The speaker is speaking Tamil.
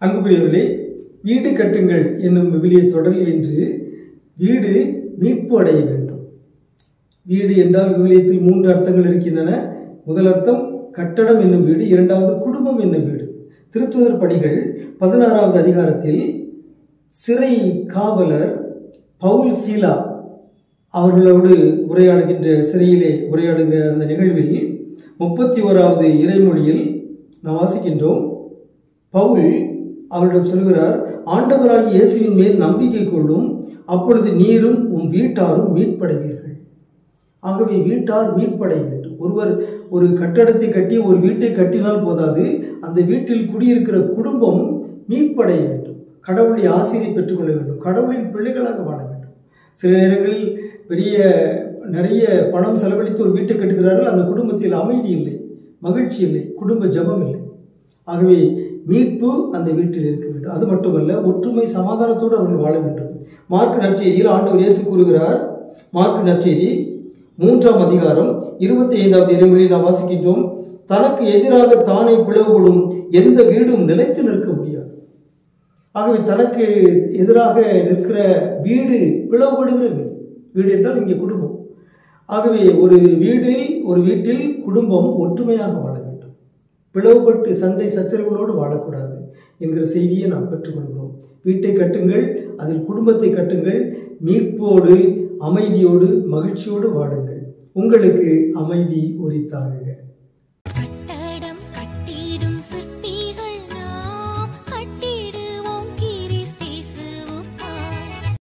அன்புக்குரியவர்களே வீடு கட்டுங்கள் என்னும் விவிலிய தொடரில் என்று வீடு மீட்பு அடைய வேண்டும் வீடு என்றால் விவிலியத்தில் மூன்று அர்த்தங்கள் இருக்கின்றன முதல் அர்த்தம் கட்டடம் என்னும் வீடு இரண்டாவது குடும்பம் என்னும் வீடு திருத்துதர் பணிகள் பதினாறாவது அதிகாரத்தில் சிறை காவலர் பவுல் சீலா அவர்களோடு உரையாடுகின்ற சிறையிலே உரையாடுகிற அந்த நிகழ்வில் முப்பத்தி ஓராவது இறைமொழியில் நாம் வாசிக்கின்றோம் பவுல் அவரிடம் சொல்கிறார் ஆண்டவராகிய இயேசுவின் மேல் நம்பிக்கை கொள்ளும் அப்பொழுது நீரும் உம் வீட்டாரும் மீட்படைவீர்கள் ஆகவே வீட்டார் மீட்படைய வேண்டும் ஒருவர் ஒரு கட்டடத்தை கட்டி ஒரு வீட்டை கட்டினால் போதாது அந்த வீட்டில் குடியிருக்கிற குடும்பம் மீட்படைய வேண்டும் கடவுளுடைய ஆசிரியை பெற்றுக்கொள்ள வேண்டும் கடவுளின் பிள்ளைகளாக வாழ வேண்டும் சில நேரங்களில் பெரிய நிறைய பணம் செலவழித்து ஒரு வீட்டை கட்டுகிறார்கள் அந்த குடும்பத்தில் அமைதி இல்லை மகிழ்ச்சி இல்லை குடும்ப ஜபம் இல்லை ஆகவே மீட்பு அந்த வீட்டில் இருக்க வேண்டும் அது மட்டுமல்ல ஒற்றுமை சமாதானத்தோடு அவர்கள் வாழ வேண்டும் மார்க் நற்செய்தியில் ஆண்டவர் இயேசு கூறுகிறார் மார்க் நற்செய்தி மூன்றாம் அதிகாரம் இருபத்தி ஐந்தாவது இறைமொழியில் நாம் வாசிக்கின்றோம் தனக்கு எதிராக தானே பிளவுபடும் எந்த வீடும் நிலைத்து நிற்க முடியாது ஆகவே தனக்கு எதிராக நிற்கிற வீடு பிளவுபடுகிற வீடு வீடு என்றால் இங்கே குடும்பம் ஆகவே ஒரு வீடில் ஒரு வீட்டில் குடும்பம் ஒற்றுமையாக வாழ வேண்டும் பிளவுபட்டு சண்டை சச்சரவுகளோடு வாழக்கூடாது என்கிற செய்தியை நாம் பெற்றுக்கொள்கிறோம் வீட்டை கட்டுங்கள் அதில் குடும்பத்தை கட்டுங்கள் மீட்போடு அமைதியோடு மகிழ்ச்சியோடு வாழுங்கள் உங்களுக்கு அமைதி உரித்தாகுக